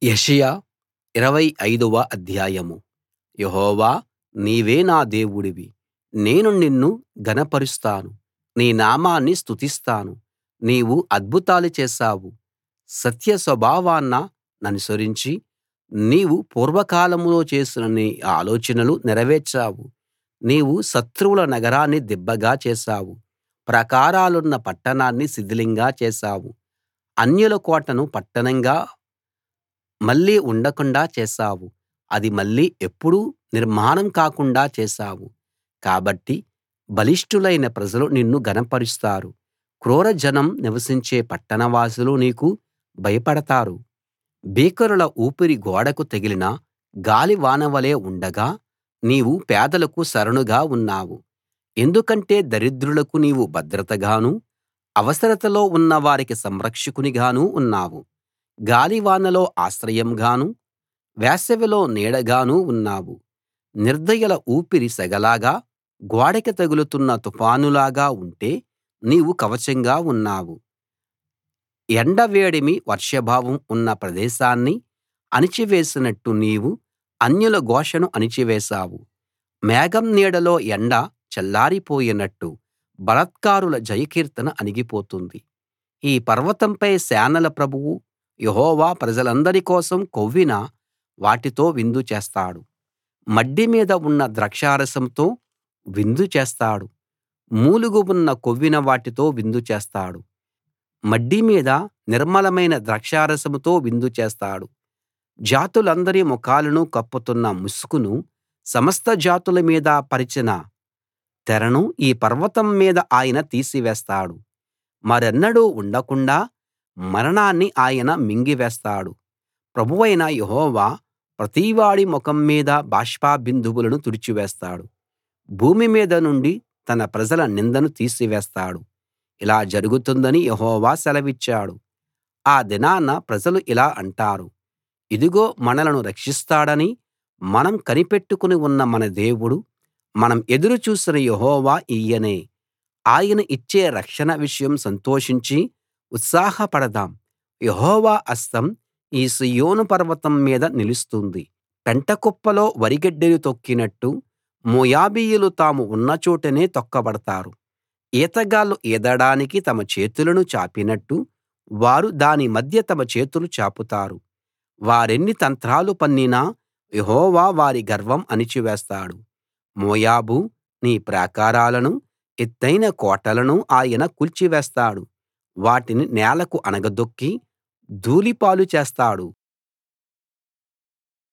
యెషయా ఇరవై ఐదవ అధ్యాయం యెహోవా నీవే నా దేవుడివి నేను నిన్ను ఘనపరుస్తాను నీ నామాన్ని స్తుతిస్తాను నీవు అద్భుతాలు చేశావు సత్య స్వభావాన్ననుసరించి నీవు పూర్వకాలంలో చేసిన నీ ఆలోచనలు నెరవేర్చావు నీవు శత్రువుల నగరాన్ని దిబ్బగా చేశావు ప్రాకారాలున్న పట్టణాన్ని శిథిలంగా చేశావు అన్యుల కోటను పట్టణంగా మళ్ళీ ఉండకుండాా చేశావు అది మళ్ళీ ఎప్పుడూ నిర్మాణం కాకుండా చేశావు కాబట్టి బలిష్ఠులైన ప్రజలు నిన్ను ఘనపరుస్తారు క్రూర జనం నివసించే పట్టణవాసులు నీకు భయపడతారు భీకరుల ఊపిరి గోడకు తగిలిన గాలివాన వలే ఉండగా నీవు పేదలకు శరణుగా ఉన్నావు ఎందుకంటే దరిద్రులకు నీవు భద్రతగానూ అవసరతలో ఉన్నవారికి సంరక్షకునిగానూ ఉన్నావు గాలివానలో ఆశ్రయంగానూ వేసవిలో నీడగానూ ఉన్నావు నిర్దయుల ఊపిరి సెగలాగా గోడకి తగులుతున్న తుఫానులాగా ఉంటే నీవు కవచంగా ఉన్నావు ఎండ వేడిమి వర్షాభావం ఉన్న ప్రదేశాన్ని అణిచివేసినట్టు నీవు అన్యుల ఘోషను అణిచివేశావు మేఘం నీడలో ఎండ చల్లారిపోయినట్టు బలాత్కారుల జయకీర్తన అణిగిపోతుంది ఈ పర్వతంపై సేనల ప్రభువు యెహోవా ప్రజలందరి కోసం కొవ్విన వాటితో విందు చేస్తాడు మడ్డి మీద ఉన్న ద్రాక్షారసంతో విందు చేస్తాడు మూలుగ ఉన్న కొవ్విన వాటితో విందు చేస్తాడు మడ్డి మీద నిర్మలమైన ద్రాక్షారసంతో విందు చేస్తాడు జాతులందరి ముఖాలను కప్పుతున్న ముసుకును సమస్త జాతుల మీద పరిచిన తెరను ఈ పర్వతం మీద ఆయన తీసివేస్తాడు మరెన్నడూ ఉండకుండా మరణాన్ని ఆయన మింగివేస్తాడు ప్రభువైన యెహోవా ప్రతివాడి ముఖం మీద బాష్పబిందువులను తుడిచివేస్తాడు భూమి మీద నుండి తన ప్రజల నిందను తీసివేస్తాడు ఇలా జరుగుతుందని యెహోవా సెలవిచ్చాడు ఆ దినాన ప్రజలు ఇలా అంటారు ఇదిగో మనలను రక్షిస్తాడని మనం కనిపెట్టుకుని ఉన్న మన దేవుడు మనం ఎదురు చూసిన యెహోవా ఈయనే ఆయన ఇచ్చే రక్షణ విషయం సంతోషించి ఉత్సాహపడదాం యెహోవా హస్తం ఈ సీయోను పర్వతం మీద నిలుస్తుంది పెంటకుప్పలో వరిగడ్డిని తొక్కినట్టు మోయాబీయులు తాము ఉన్న చోటనే తొక్కబడతారు ఈతగాళ్ళు ఈదడానికి తమ చేతులను చాపినట్టు వారు దాని మధ్య తమ చేతులు చాపుతారు వారెన్ని తంత్రాలు పన్నినా యెహోవా వారి గర్వం అణిచివేస్తాడు మోయాబూ నీ ప్రాకారాలను ఎత్తయిన కోటలను ఆయన కూల్చివేస్తాడు వాటిని నేలకు అణగదొక్కి ధూళిపాలు చేస్తాడు